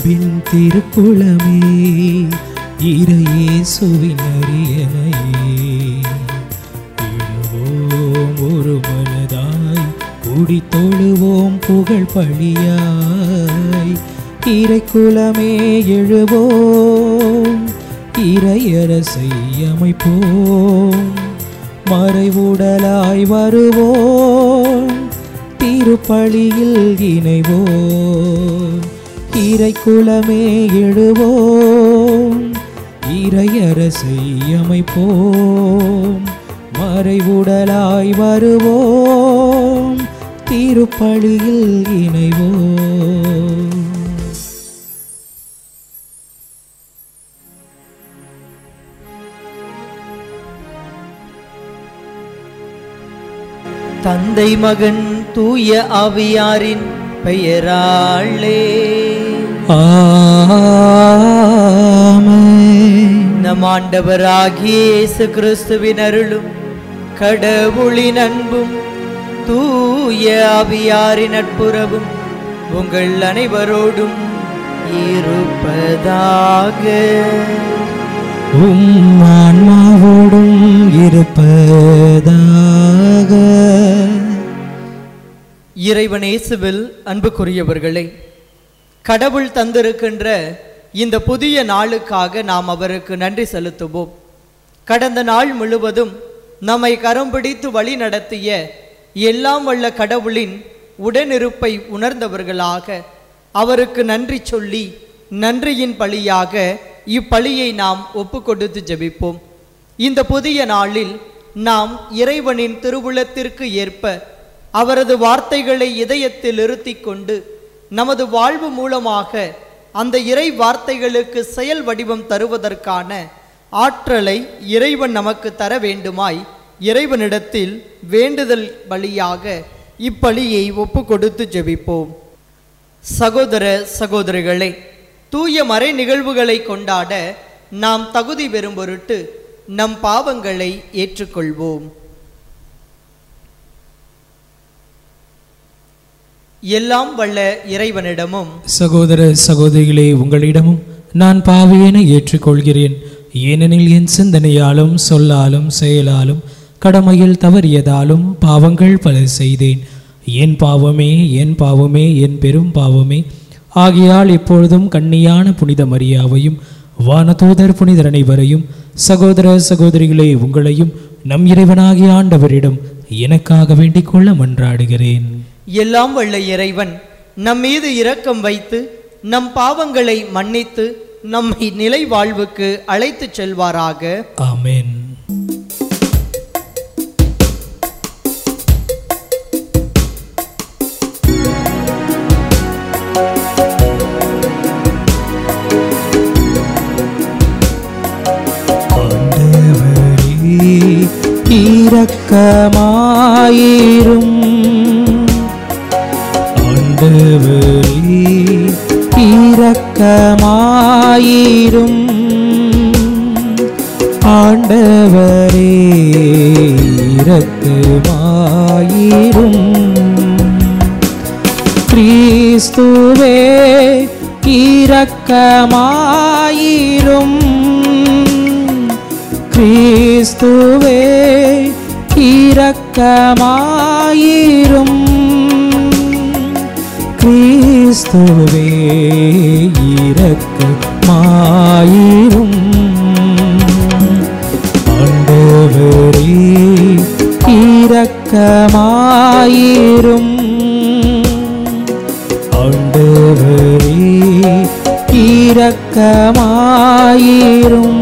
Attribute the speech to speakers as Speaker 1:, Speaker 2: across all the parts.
Speaker 1: மீட்பின் திருக்குளமே இறையேசுவின் அரியணையே எழுவோம் ஒரு மனதாய் குடி தொழுவோம் புகழ் பழியாய் இறைக்குலமே எழுவோம் இறையரசை அமைப்போம் மறைவுடலாய் வருவோம் திருப்பலியில் இணைவோம் இறைக்குலமே எழுவோம் இறையரசை அமைப்போம் மறைவுடலாய் வருவோம் திருப்பலியில் இணைவோம்
Speaker 2: தந்தை மகன் தூய ஆவியாரின் பெயராளே
Speaker 1: ஆமென்.
Speaker 2: நம் ஆண்டவராகிய இயேசு கிறிஸ்துவின் அருளும் கடவுளின் அன்பும் தூய ஆவியாரின் நட்புறவும் உங்கள் அனைவரோடும் இருப்பதாக
Speaker 1: உம் ஆன்மாவோடும் இருப்பதாக
Speaker 2: இறைவனேசுவில் அன்புக்குரியவர்களே கடவுள் தந்திருக்கின்ற இந்த புதிய நாளுக்காக நாம் அவருக்கு நன்றி செலுத்துவோம் கடந்த நாள் முழுவதும் நம்மை கரம் பிடித்து வழி நடத்திய எல்லாம் வல்ல கடவுளின் உடனிருப்பை உணர்ந்தவர்களாக அவருக்கு நன்றி சொல்லி நன்றியின் பழியாக இப்பழியை நாம் ஒப்புக்கொடுத்து ஜெபிப்போம் இந்த புதிய நாளில் நாம் இறைவனின் திருவுளத்திற்கு ஏற்ப அவரது வார்த்தைகளை இதயத்தில் இருத்திக் கொண்டு நமது வாழ்வு மூலமாக அந்த இறை வார்த்தைகளுக்கு செயல் வடிவம் தருவதற்கான ஆற்றலை இறைவன் நமக்கு தர வேண்டுமாய் இறைவனிடத்தில் வேண்டுதல் வழியாக இப்பலியை ஒப்பு கொடுத்து ஜெபிப்போம் சகோதர சகோதரிகளே தூய மறை நிகழ்வுகளை கொண்டாட நாம் தகுதி பெறும் பொருட்டு நம் பாவங்களை ஏற்றுக்கொள்வோம் எல்லாம் வல்ல இறைவனிடமும்
Speaker 1: சகோதர சகோதரிகளே உங்களிடமும் நான் பாவியென ஏற்றுக்கொள்கிறேன் ஏனெனில் என் சிந்தனையாலும் சொல்லாலும் செயலாலும் கடமையில் தவறியதாலும் பாவங்கள் பல செய்தேன் என் பாவமே என் பாவமே என் பெரும் பாவமே ஆகையால் இப்பொழுதும் கண்ணியான புனித மரியாவையும் வானதூதர் புனிதர் அனைவரையும் சகோதர சகோதரிகளே உங்களையும் நம் இறைவனாகிய ஆண்டவரிடம் எனக்காக வேண்டிக் கொள்ள மன்றாடுகிறேன்
Speaker 2: எல்லாம் வல்ல இறைவன் நம் மீது இரக்கம் வைத்து நம் பாவங்களை மன்னித்து நம்மை நிலை வாழ்வுக்கு அழைத்துச் செல்வாராக
Speaker 1: ஆமென் ஆண்டவரே, இரக்கமாயிரும் ஆண்டவரே இரக்கமாயிரும் ஆண்டவரே இரக்கமாயிரும் கிறிஸ்துவே இரக்கமாயிரும் கிறிஸ்துவே இரக்கமாயிரும் கிறிஸ்துவே இரக்கமாயிரும் ஆண்டவரே இரக்கமாயிரும் ஆண்டவரே இரக்கமாயிரும்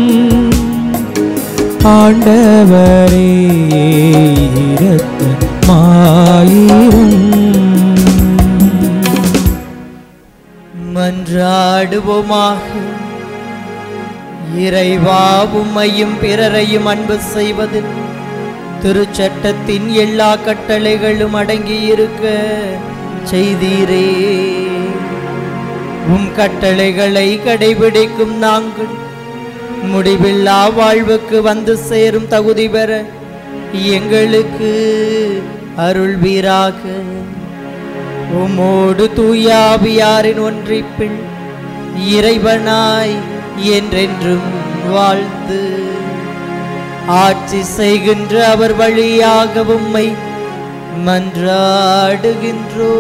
Speaker 1: ஆண்டவரே இரக்கமாயிரும்
Speaker 2: மன்றாடுவோமாக இறைவா உம்மையும் பிறரையும் அன்பு செய்வதில் திருச்சட்டத்தின் எல்லா கட்டளைகளும் அடங்கியிருக்க செய்தீரே உம் கட்டளைகளை கடைபிடிக்கும் நாங்கள் முடிவில்லா வாழ்வுக்கு வந்து சேரும் தகுதி பெற எங்களுக்கு அருள்வீராக உம்மோடு தூயாவியாரின் ஒன்றிப்பில் இறைவனாய் என்றென்றும் வாழ்ந்து ஆட்சி செய்கின்ற அவர் வழியாக உம்மை மன்றாடுகின்றோ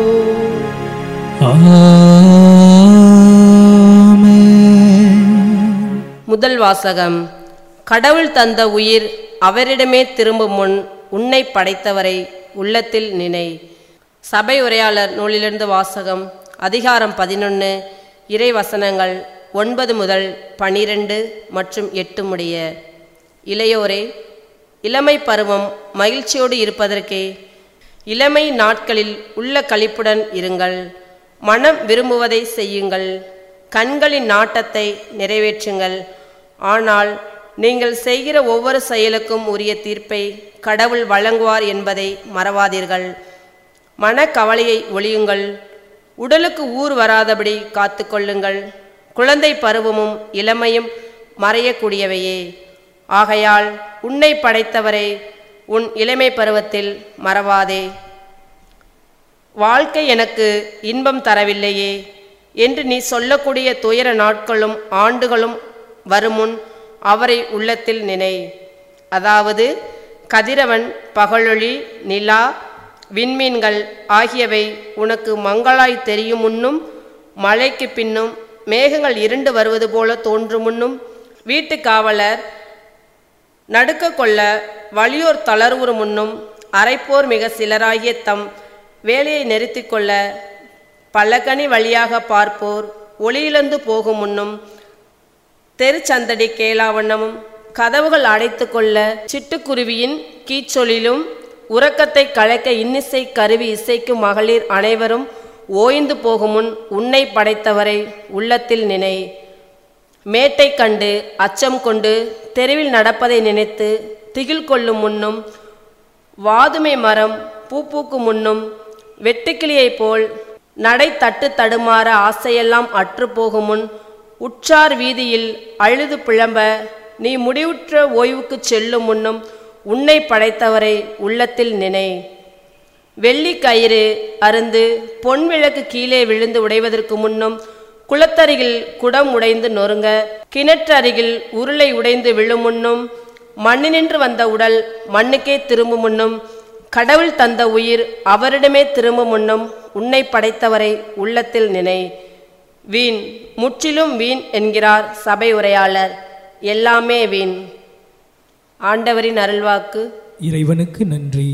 Speaker 1: ஆமென்
Speaker 3: முதல் வாசகம் கடவுள் தந்த உயிர் அவரிடமே திரும்பும் முன் உன்னை படைத்தவரை உள்ளத்தில் நினை சபை உரையாளர் நூலிலிருந்து வாசகம் அதிகாரம் பதினொன்று இறை வசனங்கள் ஒன்பது முதல் பனிரெண்டு மற்றும் எட்டு முடிய இளையோரே இளமை பருவம் மகிழ்ச்சியோடு இருப்பதற்கே இளமை நாட்களில் உள்ள களிப்புடன் இருங்கள் மனம் விரும்புவதை செய்யுங்கள் கண்களின் நாட்டத்தை நிறைவேற்றுங்கள் ஆனால் நீங்கள் செய்கிற ஒவ்வொரு செயலுக்கும் உரிய தீர்ப்பை கடவுள் வழங்குவார் என்பதை மறவாதீர்கள் மனக்கவலையை ஒழியுங்கள் உடலுக்கு ஊர் வராதபடி காத்துக்கொள்ளுங்கள் குழந்தை பருவமும் இளமையும் மறையக்கூடியவையே ஆகையால் உன்னை படைத்தவரை உன் இளமை பருவத்தில் மறவாதே வாழ்க்கை எனக்கு இன்பம் தரவில்லையே என்று நீ சொல்லக்கூடிய துயர நாட்களும் ஆண்டுகளும் வருமுன் அவரை உள்ளத்தில் நினை அதாவது கதிரவன் பகலொளி நிலா விண்மீன்கள் ஆகியவை உனக்கு மங்களாய் தெரியும் முன்னும் மழைக்கு பின்னும் மேகங்கள் இருண்டு வருவது போல தோன்றும் முன்னும் வீட்டு காவலர் நடுக்க கொள்ள வலியோர் தளர்வுறு முன்னும் அரைப்போர் மிக சிலராகிய தம் வேலையை நிறுத்திக் கொள்ள பல்லக்கனி வழியாக பார்ப்போர் ஒளியிழந்து போகும் முன்னும் தெருச்சந்தடி கேளாவண்ணமும் கதவுகள் அடைத்து கொள்ள சிட்டுக்குருவியின் கீச்சொலிலும் உறக்கத்தை கலைக்க இன்னிசை கருவி இசைக்கும் மகளிர் அனைவரும் ஓய்ந்து போகும் முன் உன்னை படைத்தவரை உள்ளத்தில் நினை மேட்டை கண்டு அச்சம் கொண்டு தெருவில் நடப்பதை நினைத்து திகில் கொள்ளும் முன்னும் வாதுமை மரம் பூ பூக்கும் முன்னும் வெட்டுக்கிளியைப் போல் நடை தட்டு தடுமாற ஆசையெல்லாம் அற்று போகும் முன் உற்றார் வீதியில் அழுது பிழம்ப நீ முடிவுற்ற ஓய்வுக்குச் செல்லும் முன்னும் உன்னை படைத்தவரை உள்ளத்தில் நினை வெள்ளி கயிறு அருந்து பொன் விளக்கு கீழே விழுந்து உடைவதற்கு முன்னும் குளத்தருகில் குடம் உடைந்து நொறுங்க கிணற்றருகில் உருளை உடைந்து விழும் முன்னும் மண்ணினின்று வந்த உடல் மண்ணுக்கே திரும்பும் முன்னும் கடவுள் தந்த உயிர் அவரிடமே திரும்பும் முன்னும் உன்னை படைத்தவரை உள்ளத்தில் நினை வீண் முற்றிலும் வீண் என்கிறார் சபை உரையாளர் எல்லாமே வீண் ஆண்டவரின் அருள்வாக்கு
Speaker 1: இறைவனுக்கு நன்றி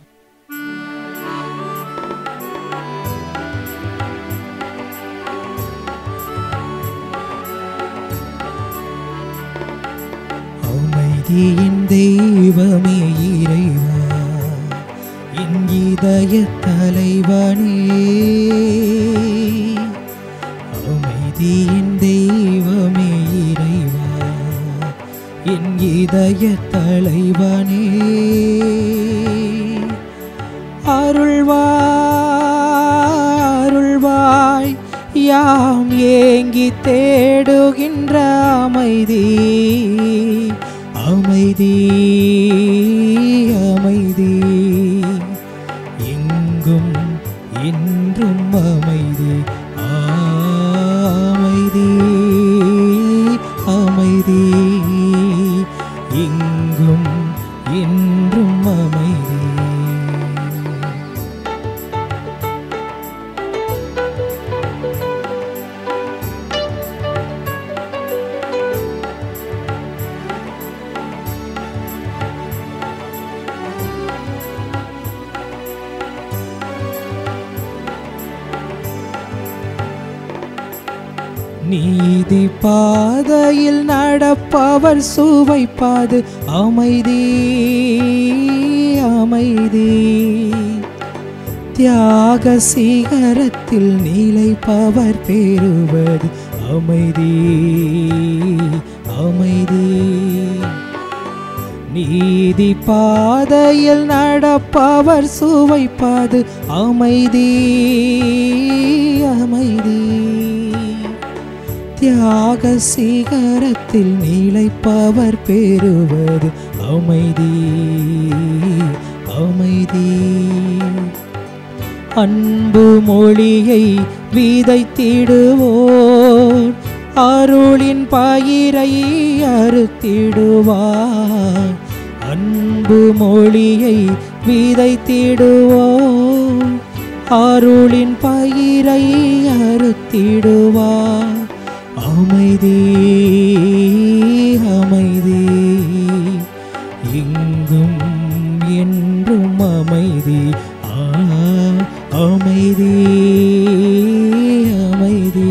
Speaker 1: அமைதியின் தெய்வமே இறைவா என் இதய தலைவனே அமைதியின் தெய்வமே இறைவா என் இதய தலைவனே அருள்வாய் அருள்வாய் யாம் ஏங்கி தேடுகின்ற அமைதி அமைதி அமைதி எங்கும் என்றும் அமைதி அமைதி அமைதி எங்கும் என்றும் அமைதி நீதி பாதையில் நடப்பவர் சுவைப்பாது அமைதி அமைதி தியாக சிகரத்தில் நிலைப்பவர் பெறுவது அமைதி அமைதி நீதி பாதையில் நடப்பவர் சுவைப்பாது அமைதி அமைதி தியாக சிகரத்தில் நிலைப்பவர் பெறுவது அமைதி அமைதி அன்பு மொழியை விதைத்திடுவோர் அருளின் பயிரை அறுத்திடுவார் அன்பு மொழியை விதைத்திடுவோம் அருளின் பயிரை அறுத்திடுவார் அமைதி அமைதி எங்கும் என்றும் அமைதி ஆ, அமைதி அமைதி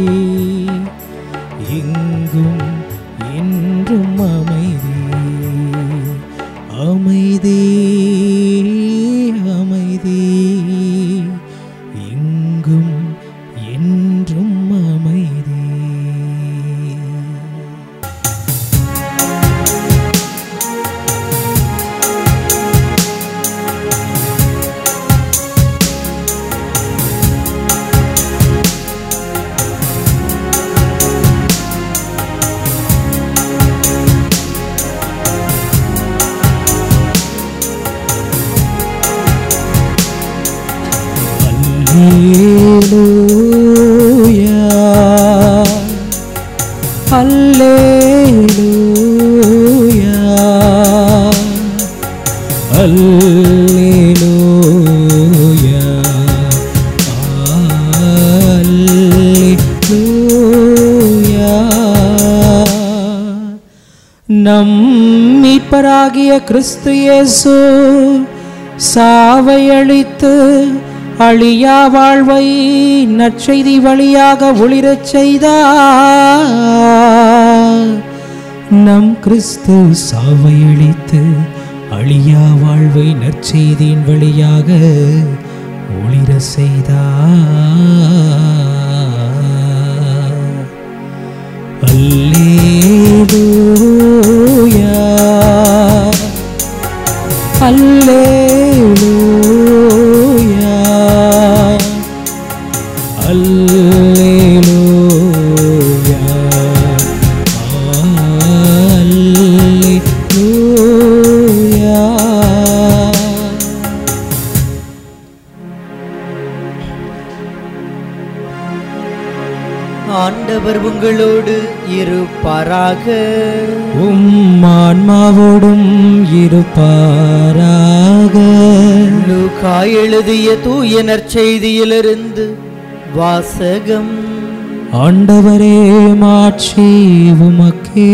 Speaker 1: எங்கும் என்றும் அமைதி அமைதி அமைதி எங்கும் என்றும் அமைதி Alleluia. Alleluia. Alleluia. நம் மீட்பராகிய கிறிஸ்து இயேசு சாவை அழித்து அழியா வாழ்வை நற்செய்தி வழியாக ஒளிரச் செய்தார் நம் கிறிஸ்து சாவை அழித்து அழியா வாழ்வை நற்செய்தியின் வழியாக ஒளிர செய்தார் அல்லேலூயா அல்லேலூயா அல்லேலூயா அல்லேலூயா
Speaker 2: ஆண்டவர் உங்களோடு இருப்பாராக
Speaker 1: உம் ஆன்மாவோடும் இருப்பாராக
Speaker 2: லூக்கா எழுதிய தூய நற்செய்தியிலிருந்து வாசகம்
Speaker 1: ஆண்டவரே மாட்சி உமக்கே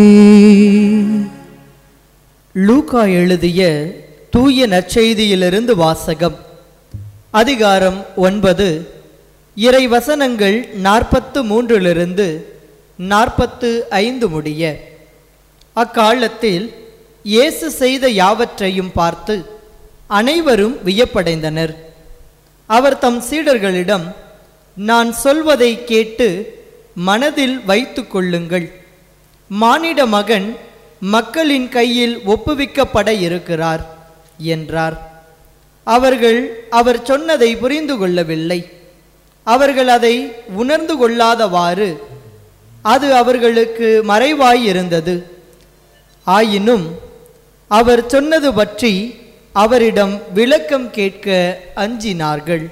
Speaker 2: லூக்கா எழுதிய தூய நற்செய்தியிலிருந்து வாசகம் அதிகாரம் ஒன்பது இறை வசனங்கள் நாற்பத்து மூன்றிலிருந்து நாற்பத்து ஐந்து முடிய அக்காலத்தில் இயேசு செய்த யாவற்றையும் பார்த்து அனைவரும் வியப்படைந்தனர் அவர் தம் சீடர்களிடம் நான் சொல்வதை கேட்டு மனதில் வைத்துக் கொள்ளுங்கள் மானிட மகன் மக்களின் கையில் ஒப்புவிக்கப்பட இருக்கிறார் என்றார் அவர்கள் அவர் சொன்னதை புரிந்து கொள்ளவில்லை அவர்கள் அதை உணர்ந்து கொள்ளாதவாறு அது அவர்களுக்கு மறைவாய் இருந்தது ஆயினும் அவர் சொன்னது பற்றி அவரிடம் விளக்கம் கேட்க அஞ்சினார்கள்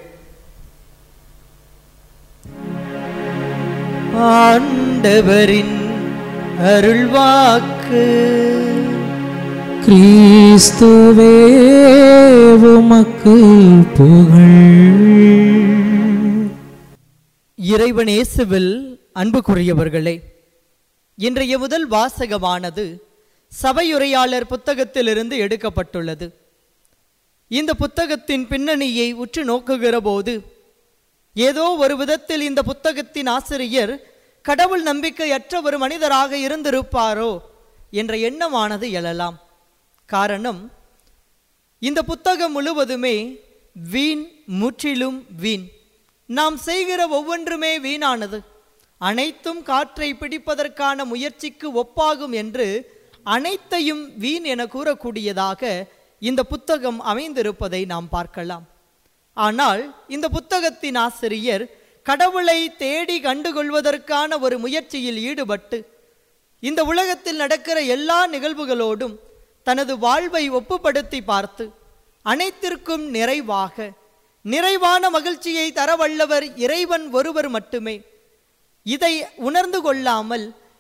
Speaker 2: ஆண்டவரின் அருள்வாக்கு
Speaker 1: கிறிஸ்துவே உமக்கு புகழ்
Speaker 2: இறைவன் இயேசுவில் அன்புக்குரியவர்களே இன்றைய முதல் வாசகமானது சபையுரையாளர் புத்தகத்திலிருந்து எடுக்கப்பட்டுள்ளது இந்த புத்தகத்தின் பின்னணியை உற்று நோக்குகிற போது ஏதோ ஒரு விதத்தில் இந்த புத்தகத்தின் ஆசிரியர் கடவுள் நம்பிக்கையற்ற ஒரு மனிதராக இருந்திருப்பாரோ என்ற எண்ணமானது எழலாம் காரணம் இந்த புத்தகம் முழுவதுமே வீண் முற்றிலும் வீண் நாம் செய்கிற ஒவ்வொன்றுமே வீணானது அனைத்தும் காற்றை பிடிப்பதற்கான முயற்சிக்கு ஒப்பாகும் என்று அனைத்தையும் வீண் என கூறக்கூடியதாக இந்த புத்தகம் அமைந்திருப்பதை நாம் பார்க்கலாம் ஆனால் இந்த புத்தகத்தின் ஆசிரியர் கடவுளை தேடி கண்டுகொள்வதற்கான ஒரு முயற்சியில் ஈடுபட்டு இந்த உலகத்தில் நடக்கிற எல்லா நிகழ்வுகளோடும் தனது வாழ்வை ஒப்புப்படுத்தி பார்த்து அனைத்திற்கும் நிறைவாக நிறைவான மகிழ்ச்சியை தரவல்லவர் இறைவன் ஒருவர் மட்டுமே இதை உணர்ந்து கொள்ளாமல்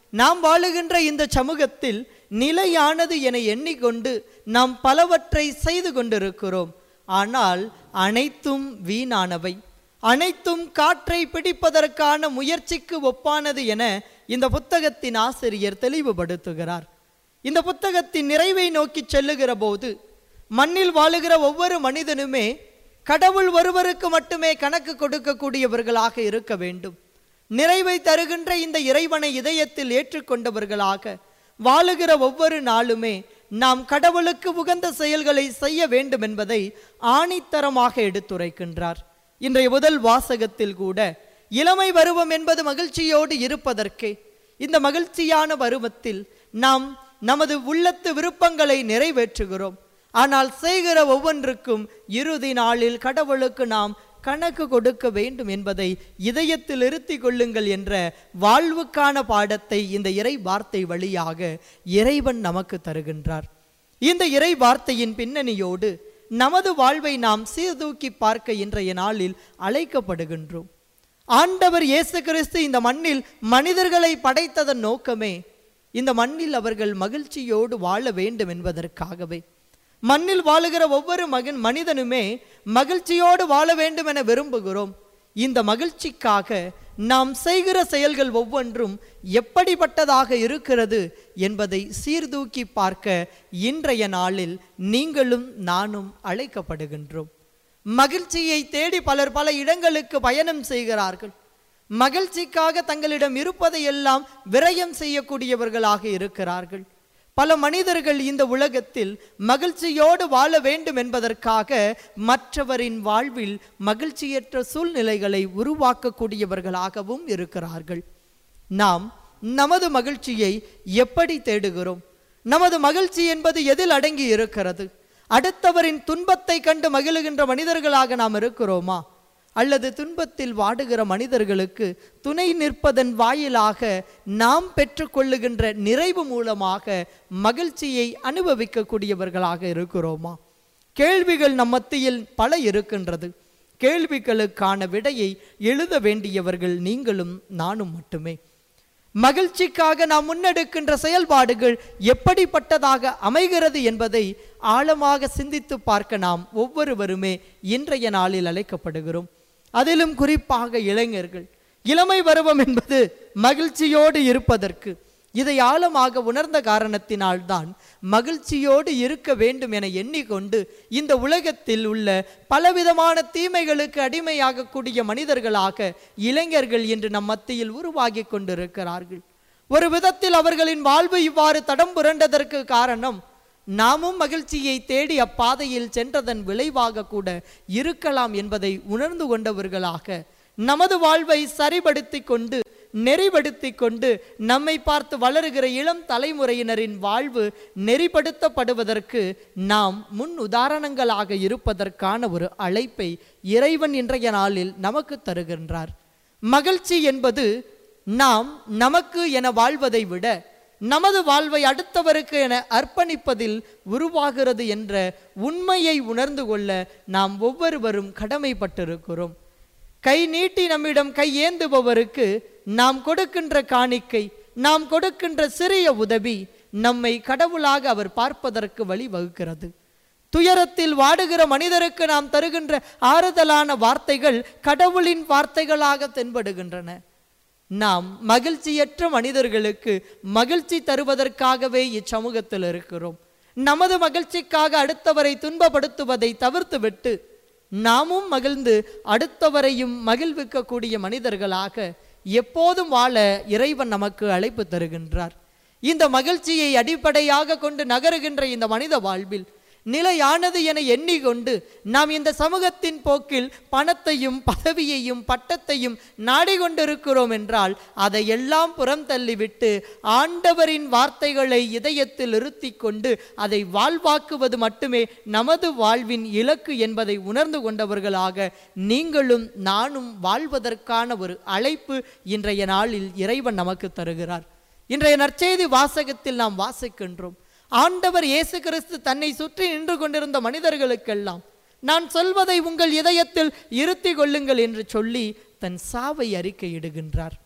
Speaker 2: நாம் வாழுகின்ற இந்த சமூகத்தில் நிலையானது என எண்ணிக்கொண்டு நாம் பலவற்றை செய்து கொண்டிருக்கிறோம் ஆனால் அனைத்தும் வீணானவை அனைத்தும் காற்றை பிடிப்பதற்கான முயற்சிக்கு ஒப்பானது என இந்த புத்தகத்தின் ஆசிரியர் தெளிவுபடுத்துகிறார் இந்த புத்தகத்தின் நிறைவை நோக்கி செல்லுகிற போது மண்ணில் வாழுகிற ஒவ்வொரு மனிதனுமே கடவுள் ஒருவருக்கு மட்டுமே கணக்கு கொடுக்கக்கூடியவர்களாக இருக்க வேண்டும் நிறைவை தருகின்ற இந்த இறைவனை இதயத்தில் ஏற்றுக்கொண்டவர்களாக வாழுகிற ஒவ்வொரு நாளுமே நாம் கடவுளுக்கு உகந்த செயல்களை செய்ய வேண்டும் என்பதை ஆணித்தரமாக எடுத்துரைக்கின்றார் இன்றைய முதல் வாசகத்தில் கூட இளமை பருவம் என்பது மகிழ்ச்சியோடு இருப்பதற்கே இந்த மகிழ்ச்சியான பருவத்தில் நாம் நமது உள்ளத்து விருப்பங்களை நிறைவேற்றுகிறோம் ஆனால் செய்கிற ஒவ்வொன்றுக்கும் இறுதி நாளில் கடவுளுக்கு நாம் கணக்கு கொடுக்க வேண்டும் என்பதை இதயத்தில் இருத்தி கொள்ளுங்கள் என்ற வாழ்வுக்கான பாடத்தை இந்த இறை வார்த்தை வழியாக இறைவன் நமக்கு தருகின்றார் இந்த இறை வார்த்தையின் பின்னணியோடு நமது வாழ்வை நாம் சீர்தூக்கி பார்க்க இன்றைய நாளில் அழைக்கப்படுகின்றோம் ஆண்டவர் இயேசு கிறிஸ்து இந்த மண்ணில் மனிதர்களை படைத்ததன் நோக்கமே இந்த மண்ணில் அவர்கள் மகிழ்ச்சியோடு வாழ வேண்டும் என்பதற்காகவே மண்ணில் வாழுகிற ஒவ்வொரு மகன் மனிதனுமே மகிழ்ச்சியோடு வாழ வேண்டும் என விரும்புகிறோம் இந்த மகிழ்ச்சிக்காக நாம் செய்கிற செயல்கள் ஒவ்வொன்றும் எப்படிப்பட்டதாக இருக்கிறது என்பதை சீர்தூக்கி பார்க்க இன்றைய நாளில் நீங்களும் நானும் அழைக்கப்படுகின்றோம் மகிழ்ச்சியை தேடி பலர் பல இடங்களுக்கு பயணம் செய்கிறார்கள் மகிழ்ச்சிக்காக தங்களிடம் இருப்பதையெல்லாம் விரயம் செய்யக்கூடியவர்களாக இருக்கிறார்கள் பல மனிதர்கள் இந்த உலகத்தில் மகிழ்ச்சியோடு வாழ வேண்டும் என்பதற்காக மற்றவரின் வாழ்வில் மகிழ்ச்சியற்ற சூழ்நிலைகளை உருவாக்கக்கூடியவர்களாகவும் இருக்கிறார்கள் நாம் நமது மகிழ்ச்சியை எப்படி தேடுகிறோம் நமது மகிழ்ச்சி என்பது எதில் அடங்கி இருக்கிறது அடுத்தவரின் துன்பத்தை கண்டு மகிழுகின்ற மனிதர்களாக நாம் இருக்கிறோமா அல்லது துன்பத்தில் வாடுகிற மனிதர்களுக்கு துணை நிற்பதன் வாயிலாக நாம் பெற்றுக்கொள்ளுகின்ற நிறைவு மூலமாக மகிழ்ச்சியை அனுபவிக்கக்கூடியவர்களாக இருக்கிறோமா கேள்விகள் நம் மத்தியில் பல இருக்கின்றது கேள்விகளுக்கான விடையை எழுத வேண்டியவர்கள் நீங்களும் நானும் மட்டுமே மகிழ்ச்சிக்காக நாம் முன்னெடுக்கின்ற செயல்பாடுகள் எப்படிப்பட்டதாக அமைகிறது என்பதை ஆழமாக சிந்தித்து பார்க்க நாம் ஒவ்வொருவருமே இன்றைய நாளில் அழைக்கப்படுகிறோம் அதிலும் குறிப்பாக இளைஞர்கள் இளமை பருவம் என்பது மகிழ்ச்சியோடு இருப்பதற்கு இதை ஆழமாக உணர்ந்த காரணத்தினால்தான் மகிழ்ச்சியோடு இருக்க வேண்டும் என எண்ணிக்கொண்டு இந்த உலகத்தில் உள்ள பலவிதமான தீமைகளுக்கு அடிமையாகக்கூடிய மனிதர்களாக இளைஞர்கள் இன்று நம் மத்தியில் உருவாகி கொண்டிருக்கிறார்கள் ஒரு விதத்தில் அவர்களின் வாழ்வு இவ்வாறு தடம் புரண்டதற்கு காரணம் நாமும் மகிழ்ச்சியை தேடி அப்பாதையில் சென்றதன் விளைவாக கூட இருக்கலாம் என்பதை உணர்ந்து கொண்டவர்களாக நமது வாழ்வை சரிபடுத்தி கொண்டு நெறிப்படுத்தி கொண்டு நம்மை பார்த்து வளருகிற இளம் தலைமுறையினரின் வாழ்வு நெறிப்படுத்தப்படுவதற்கு நாம் முன் உதாரணங்களாக இருப்பதற்கான ஒரு அழைப்பை இறைவன் இன்றைய நாளில் நமக்கு தருகின்றார் மகிழ்ச்சி என்பது நாம் நமக்கு என வாழ்வதை விட நமது வாழ்வை அடுத்தவருக்கு என அர்ப்பணிப்பதில் உருவாகிறது என்ற உண்மையை உணர்ந்து கொள்ள நாம் ஒவ்வொருவரும் கடமைப்பட்டிருக்கிறோம் கை நீட்டி நம்மிடம் கை ஏந்துபவருக்கு நாம் கொடுக்கின்ற காணிக்கை நாம் கொடுக்கின்ற சிறிய உதவி நம்மை கடவுளாக அவர் பார்ப்பதற்கு வழிவகுக்கிறது துயரத்தில் வாடுகிற மனிதருக்கு நாம் தருகின்ற ஆறுதலான வார்த்தைகள் கடவுளின் வார்த்தைகளாக தென்படுகின்றன நாம் மகிழ்ச்சியற்ற மனிதர்களுக்கு மகிழ்ச்சி தருவதற்காகவே இச்சமூகத்தில் இருக்கிறோம் நமது மகிழ்ச்சிக்காக அடுத்தவரை துன்பப்படுத்துவதை தவிர்த்துவிட்டு நாமும் மகிழ்ந்து அடுத்தவரையும் மகிழ்விக்கக்கூடிய மனிதர்களாக எப்போதும் வாழ இறைவன் நமக்கு அழைப்பு தருகின்றார் இந்த மகிழ்ச்சியை அடிப்படையாக கொண்டு நகருகின்ற இந்த மனித வாழ்வில் நிலையானது என எண்ணிக்கொண்டு நாம் இந்த சமூகத்தின் போக்கில் பணத்தையும் பதவியையும் பட்டத்தையும் நாடிக்கொண்டிருக்கிறோம் என்றால் அதையெல்லாம் புறம் தள்ளிவிட்டு ஆண்டவரின் வார்த்தைகளை இதயத்தில் இருத்தி கொண்டு அதை வாழ்வாக்குவது மட்டுமே நமது வாழ்வின் இலக்கு என்பதை உணர்ந்து கொண்டவர்களாக நீங்களும் நானும் வாழ்வதற்கான ஒரு அழைப்பு இன்றைய நாளில் இறைவன் நமக்கு தருகிறார் இன்றைய நற்செய்தி வாசகத்தில் நாம் வாசிக்கின்றோம் ஆண்டவர் இயேசு கிறிஸ்து தன்னை சுற்றி நின்று கொண்டிருந்த மனிதர்களுக்கெல்லாம் நான் சொல்வதை உங்கள் இதயத்தில் இருத்தி கொள்ளுங்கள் என்று சொல்லி தன் சாவை அறிக்கையிடுகின்றார்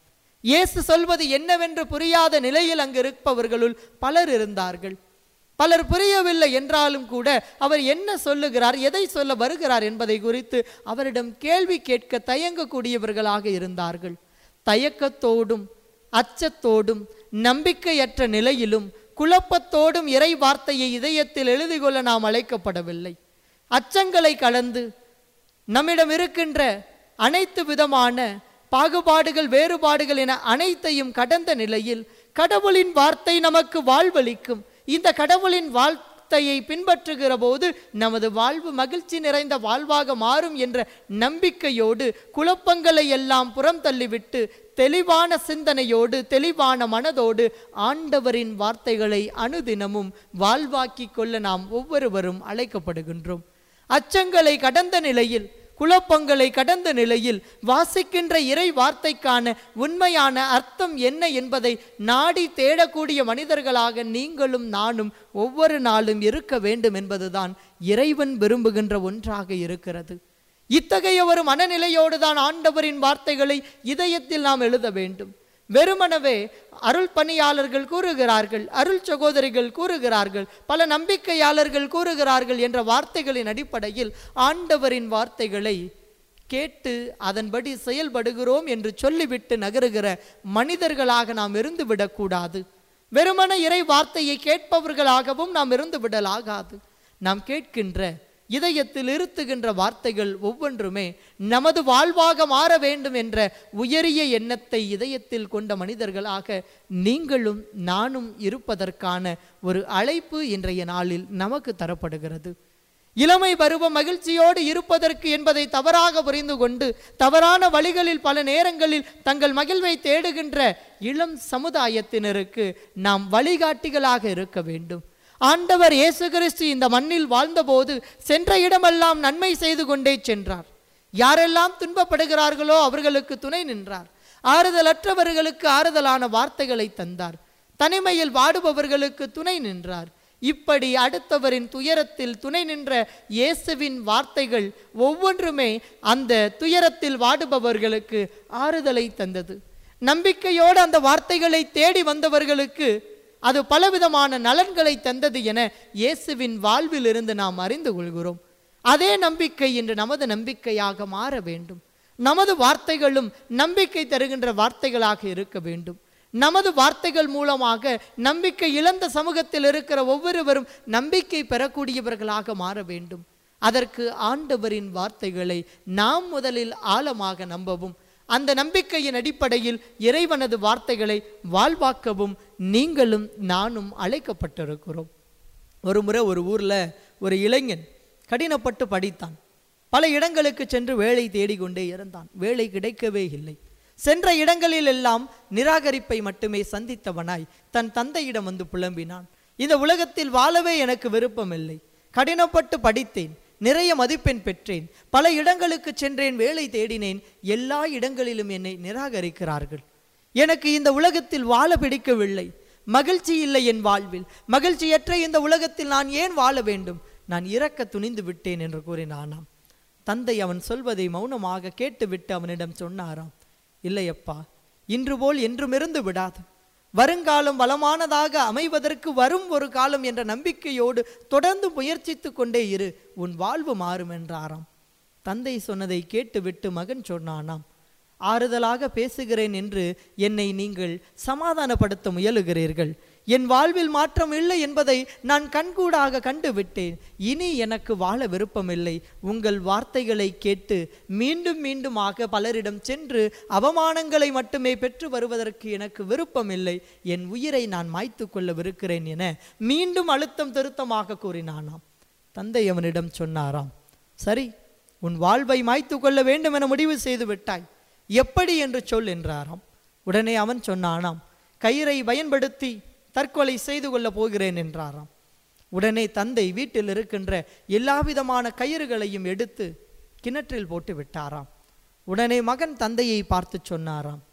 Speaker 2: இயேசு சொல்வது என்னவென்று புரியாத நிலையில் அங்கு இருப்பவர்களுள் பலர் இருந்தார்கள் பலர் புரியவில்லை என்றாலும் கூட அவர் என்ன சொல்லுகிறார் எதை சொல்ல வருகிறார் என்பதை குறித்து அவரிடம் கேள்வி கேட்க தயங்கக்கூடியவர்களாக இருந்தார்கள் தயக்கத்தோடும் அச்சத்தோடும் நம்பிக்கையற்ற நிலையிலும் குழப்பத்தோடும் இறை வார்த்தையை இதயத்தில் எழுதி கொள்ள நாம் அழைக்கப்படவில்லை அச்சங்களை கலந்து நம்மிடம் இருக்கின்ற அனைத்து விதமான பாகுபாடுகள் வேறுபாடுகள் என அனைத்தையும் கடந்த நிலையில் கடவுளின் வார்த்தை நமக்கு வாழ்வளிக்கும் இந்த கடவுளின் வார்த்தையை பின்பற்றுகிற போது நமது வாழ்வு மகிழ்ச்சி நிறைந்த வாழ்வாக மாறும் என்ற நம்பிக்கையோடு குழப்பங்களை எல்லாம் புறம் தள்ளிவிட்டு தெளிவான சிந்தனையோடு தெளிவான மனதோடு ஆண்டவரின் வார்த்தைகளை அனுதினமும் வாழ்வாக்கிக் கொள்ள நாம் ஒவ்வொருவரும் அழைக்கப்படுகின்றோம் அச்சங்களை கடந்த நிலையில் குழப்பங்களை கடந்த நிலையில் வாசிக்கின்ற இறை வார்த்தைக்கான உண்மையான அர்த்தம் என்ன என்பதை நாடி தேடக்கூடிய மனிதர்களாக நீங்களும் நானும் ஒவ்வொரு நாளும் இருக்க வேண்டும் என்பதுதான் இறைவன் விரும்புகின்ற ஒன்றாக இருக்கிறது இத்தகைய ஒரு மனநிலையோடு தான் ஆண்டவரின் வார்த்தைகளை இதயத்தில் நாம் எழுத வேண்டும் வெறுமனவே அருள் பணியாளர்கள் கூறுகிறார்கள் அருள் சகோதரிகள் கூறுகிறார்கள் பல நம்பிக்கையாளர்கள் கூறுகிறார்கள் என்ற வார்த்தைகளின் அடிப்படையில் ஆண்டவரின் வார்த்தைகளை கேட்டு அதன்படி செயல்படுகிறோம் என்று சொல்லிவிட்டு நகருகிற மனிதர்களாக நாம் இருந்து விடக்கூடாது வெறுமன இறை வார்த்தையை கேட்பவர்களாகவும் நாம் இருந்து விடலாகாது நாம் கேட்கின்ற இதயத்தில் இருத்துகின்ற வார்த்தைகள் ஒவ்வொன்றுமே நமது வாழ்வாக மாற வேண்டும் என்ற உயரிய எண்ணத்தை இதயத்தில் கொண்ட மனிதர்களாக நீங்களும் நானும் இருப்பதற்கான ஒரு அழைப்பு இன்றைய நாளில் நமக்கு தரப்படுகிறது இளமை பருவம் மகிழ்ச்சியோடு இருப்பதற்கு என்பதை தவறாக புரிந்து கொண்டு தவறான வழிகளில் பல நேரங்களில் தங்கள் மகிழ்வை தேடுகின்ற இளம் சமுதாயத்தினருக்கு நாம் வழிகாட்டிகளாக இருக்க வேண்டும் ஆண்டவர் இயேசு கிறிஸ்து இந்த மண்ணில் வாழ்ந்தபோது சென்ற இடமெல்லாம் நன்மை செய்து கொண்டே சென்றார் யாரெல்லாம் துன்பப்படுகிறார்களோ அவர்களுக்கு துணை நின்றார் ஆறுதலற்றவர்களுக்கு ஆறுதலான வார்த்தைகளை தந்தார் தனிமையில் வாடுபவர்களுக்கு துணை நின்றார் இப்படி அடுத்தவரின் துயரத்தில் துணை நின்ற இயேசுவின் வார்த்தைகள் ஒவ்வொன்றுமே அந்த துயரத்தில் வாடுபவர்களுக்கு ஆறுதலை தந்தது நம்பிக்கையோடு அந்த வார்த்தைகளை தேடி வந்தவர்களுக்கு அது பலவிதமான நலன்களை தந்தது என இயேசுவின் வாழ்வில் இருந்து நாம் அறிந்து கொள்கிறோம் அதே நம்பிக்கை இன்று நமது நம்பிக்கையாக மாற வேண்டும் நமது வார்த்தைகளும் நம்பிக்கை தருகின்ற வார்த்தைகளாக இருக்க வேண்டும் நமது வார்த்தைகள் மூலமாக நம்பிக்கை இழந்த சமூகத்தில் இருக்கிற ஒவ்வொருவரும் நம்பிக்கை பெறக்கூடியவர்களாக மாற வேண்டும் அதற்கு ஆண்டவரின் வார்த்தைகளை நாம் முதலில் ஆழமாக நம்பவும் அந்த நம்பிக்கையின் அடிப்படையில் இறைவனது வார்த்தைகளை வாழ்வாக்கவும் நீங்களும் நானும் அழைக்கப்பட்டிருக்கிறோம் ஒரு முறை ஒரு ஊர்ல ஒரு இளைஞன் கடினப்பட்டு படித்தான் பல இடங்களுக்கு சென்று வேலை தேடிக்கொண்டே இருந்தான் வேலை கிடைக்கவே இல்லை சென்ற இடங்களில் எல்லாம் நிராகரிப்பை மட்டுமே சந்தித்தவனாய் தன் தந்தையிடம் வந்து புலம்பினான் இந்த உலகத்தில் வாழவே எனக்கு விருப்பமில்லை கடினப்பட்டு படித்தேன் நிறைய மதிப்பெண் பெற்றேன் பல இடங்களுக்கு சென்றேன் வேலை தேடினேன் எல்லா இடங்களிலும் என்னை நிராகரிக்கிறார்கள் எனக்கு இந்த உலகத்தில் வாழ பிடிக்கவில்லை மகிழ்ச்சி இல்லை என் வாழ்வில் மகிழ்ச்சியற்ற இந்த உலகத்தில் நான் ஏன் வாழ வேண்டும் நான் இறக்க துணிந்து விட்டேன் என்று கூறினானாம் தந்தை அவன் சொல்வதை மௌனமாக கேட்டுவிட்டு அவனிடம் சொன்னாராம் இல்லையப்பா இன்று போல் என்றும் இருந்து விடாது வருங்காலம் வளமானதாக அமைவதற்கு வரும் ஒரு காலம் என்ற நம்பிக்கையோடு தொடர்ந்து முயற்சித்து கொண்டே இரு உன் வாழ்வு மாறும் என்றாராம் தந்தை சொன்னதை கேட்டுவிட்டு மகன் சொன்னானாம் ஆறுதலாக பேசுகிறேன் என்று என்னை நீங்கள் சமாதானப்படுத்த முயலுகிறீர்கள் என் வாழ்வில் மாற்றம் இல்லை என்பதை நான் கண்கூடாக கண்டுவிட்டேன் இனி எனக்கு வாழ விருப்பமில்லை உங்கள் வார்த்தைகளை கேட்டு மீண்டும் மீண்டுமாக பலரிடம் சென்று அவமானங்களை மட்டுமே பெற்று வருவதற்கு எனக்கு விருப்பமில்லை என் உயிரை நான் மாய்த்து கொள்ளவிருக்கிறேன் என மீண்டும் அழுத்தம் திருத்தமாக கூறினானாம் தந்தை அவனிடம் சொன்னாராம் சரி உன் வாழ்வை மாய்த்து கொள்ள வேண்டும் என முடிவு செய்து விட்டாய் எப்படி என்று சொல் என்றாராம் உடனே அவன் சொன்னானாம் கயிறை பயன்படுத்தி தற்கொலை செய்து கொள்ளப் போகிறேன் என்றாராம் உடனே தந்தை வீட்டில் இருக்கின்ற எல்லாவிதமான கயிறுகளையும் எடுத்து கிணற்றில் போட்டு விட்டாராம் உடனே மகன் தந்தையை பார்த்து சொன்னாராம்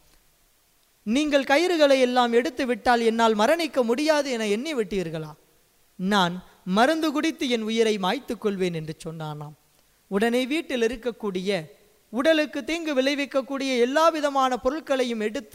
Speaker 2: நீங்கள் கயிறுகளை எல்லாம் எடுத்து விட்டால் என்னால் மரணிக்க முடியாது என எண்ணி விட்டீர்களா நான் மருந்து குடித்து என் உயிரை மாய்த்துக் கொள்வேன் என்று சொன்னானாம் உடனே வீட்டில் இருக்கக்கூடிய உடலுக்கு தீங்கு விளைவிக்கக்கூடிய எல்லா விதமான பொருட்களையும் எடுத்து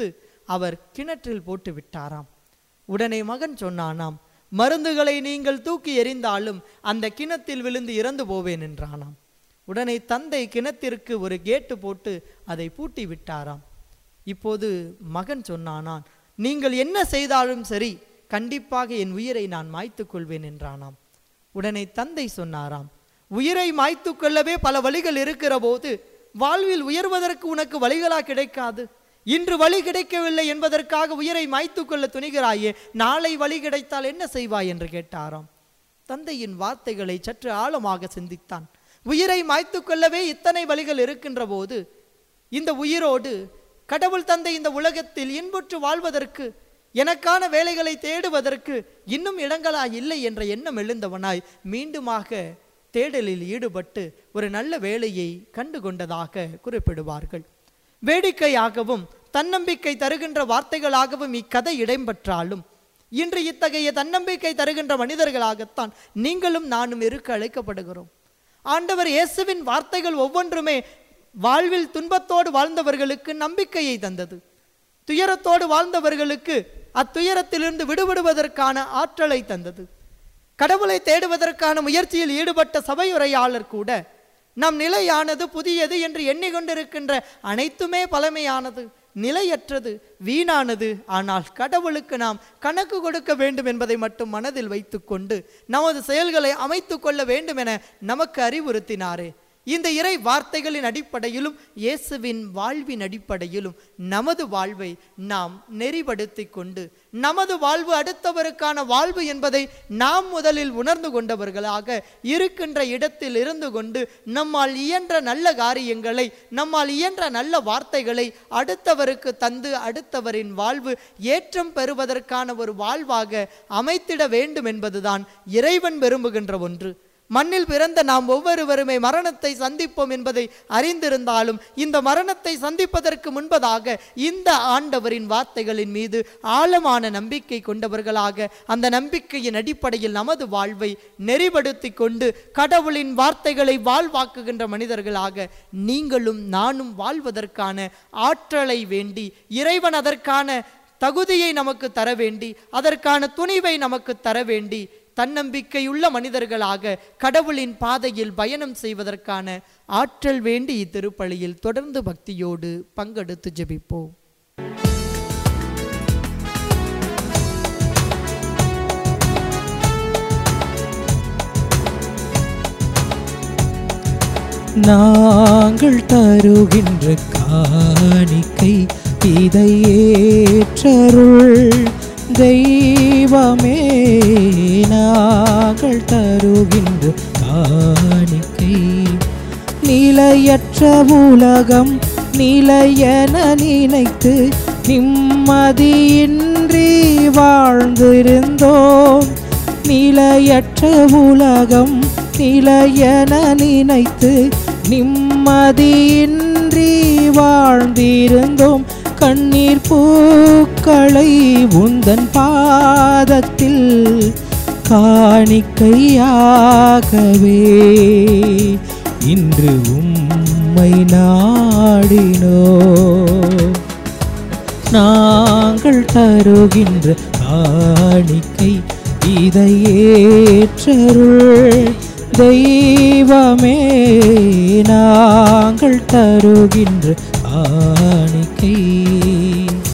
Speaker 2: அவர் கிணற்றில் போட்டு விட்டாராம் உடனே மகன் சொன்னானாம் மருந்துகளை நீங்கள் தூக்கி எறிந்தாலும் அந்த கிணத்தில் விழுந்து இறந்து போவேன் என்றானாம் உடனே தந்தை கிணத்திற்கு ஒரு கேட்டு போட்டு அதை பூட்டி விட்டாராம் இப்போது மகன் சொன்னானான் நீங்கள் என்ன செய்தாலும் சரி கண்டிப்பாக என் உயிரை நான் மாய்த்துக் கொள்வேன் என்றானாம் உடனே தந்தை சொன்னாராம் உயிரை மாய்த்து கொள்ளவே பல வழிகள் இருக்கிற போது வாழ்வில் உயர்வதற்கு உனக்கு வழிகளா கிடைக்காது இன்று வழி கிடைக்கவில்லை என்பதற்காக உயிரை மாய்த்து கொள்ள துணிகிறாயே நாளை வழி கிடைத்தால் என்ன செய்வாய் என்று கேட்டாராம் தந்தையின் வார்த்தைகளை சற்று ஆழமாக சிந்தித்தான் உயிரை மாய்த்து கொள்ளவே இத்தனை வழிகள் இருக்கின்ற போது இந்த உயிரோடு கடவுள் தந்தை இந்த உலகத்தில் இன்புற்று வாழ்வதற்கு எனக்கான வேலைகளை தேடுவதற்கு இன்னும் இடங்களா இல்லை என்ற எண்ணம் எழுந்தவனாய் மீண்டுமாக தேடலில் ஈடுபட்டு ஒரு நல்ல வேலையை கண்டு கொண்டதாக குறிப்பிடுவார்கள் வேடிக்கையாகவும் தன்னம்பிக்கை தருகின்ற வார்த்தைகளாகவும் இக்கதை இடம்பெற்றாலும் இன்று இத்தகைய தன்னம்பிக்கை தருகின்ற மனிதர்களாகத்தான் நீங்களும் நானும் இருக்க அழைக்கப்படுகிறோம் ஆண்டவர் இயேசுவின் வார்த்தைகள் ஒவ்வொன்றுமே வாழ்வில் துன்பத்தோடு வாழ்ந்தவர்களுக்கு நம்பிக்கையை தந்தது துயரத்தோடு வாழ்ந்தவர்களுக்கு அத்துயரத்திலிருந்து விடுபடுவதற்கான ஆற்றலை தந்தது கடவுளை தேடுவதற்கான முயற்சியில் ஈடுபட்ட சபையுரையாளர் கூட நம் நிலையானது புதியது என்று எண்ணிக்கொண்டிருக்கின்ற அனைத்துமே பழமையானது நிலையற்றது வீணானது ஆனால் கடவுளுக்கு நாம் கணக்கு கொடுக்க வேண்டும் என்பதை மட்டும் மனதில் வைத்துக்கொண்டு நமது செயல்களை அமைத்து கொள்ள வேண்டும் என நமக்கு அறிவுறுத்தினாரே இந்த இறை வார்த்தைகளின் அடிப்படையிலும் இயேசுவின் வாழ்வின் அடிப்படையிலும் நமது வாழ்வை நாம் நெறிப்படுத்தி கொண்டு நமது வாழ்வு அடுத்தவருக்கான வாழ்வு என்பதை நாம் முதலில் உணர்ந்து கொண்டவர்களாக இருக்கின்ற இடத்தில் இருந்து கொண்டு நம்மால் இயன்ற நல்ல காரியங்களை நம்மால் இயன்ற நல்ல வார்த்தைகளை அடுத்தவருக்கு தந்து அடுத்தவரின் வாழ்வு ஏற்றம் பெறுவதற்கான ஒரு வாழ்வாக அமைத்திட வேண்டும் என்பதுதான் இறைவன் விரும்புகின்ற ஒன்று மண்ணில் பிறந்த நாம் ஒவ்வொருவருமே மரணத்தை சந்திப்போம் என்பதை அறிந்திருந்தாலும் இந்த மரணத்தை சந்திப்பதற்கு முன்பதாக இந்த ஆண்டவரின் வார்த்தைகளின் மீது ஆழமான நம்பிக்கை கொண்டவர்களாக அந்த நம்பிக்கையின் அடிப்படையில் நமது வாழ்வை நெறிப்படுத்தி கொண்டு கடவுளின் வார்த்தைகளை வாழ்வாக்குகின்ற மனிதர்களாக நீங்களும் நானும் வாழ்வதற்கான ஆற்றலை வேண்டி இறைவன் அதற்கான தகுதியை நமக்கு தர வேண்டி அதற்கான துணிவை நமக்கு தர வேண்டி தன்னம்பிக்கையுள்ள மனிதர்களாக கடவுளின் பாதையில் பயணம் செய்வதற்கான ஆற்றல் வேண்டி இத்திருப்பலியில் தொடர்ந்து பக்தியோடு பங்கெடுத்து ஜெபிப்போம்
Speaker 1: நாங்கள் தருகின்ற காணிக்கை இதை ஏற்றருள் தெய்வமே நாங்கள் தருகின்ற காணிக்கை நிலையற்ற உலகம் நிலையென நினைத்து நிம்மதியின்றி வாழ்ந்திருந்தோம் நிலையற்ற உலகம் நிலையென நினைத்து நிம்மதியின்றி வாழ்ந்திருந்தோம் கண்ணீர் பூக்களை உந்தன் பாதத்தில் காணிக்கையாகவே இன்று உம்மை நாடினோ நாங்கள் தருகின்ற காணிக்கை இதை ஏற்றருள் தெய்வமே நாங்கள் தருகின்ற காணிக்கை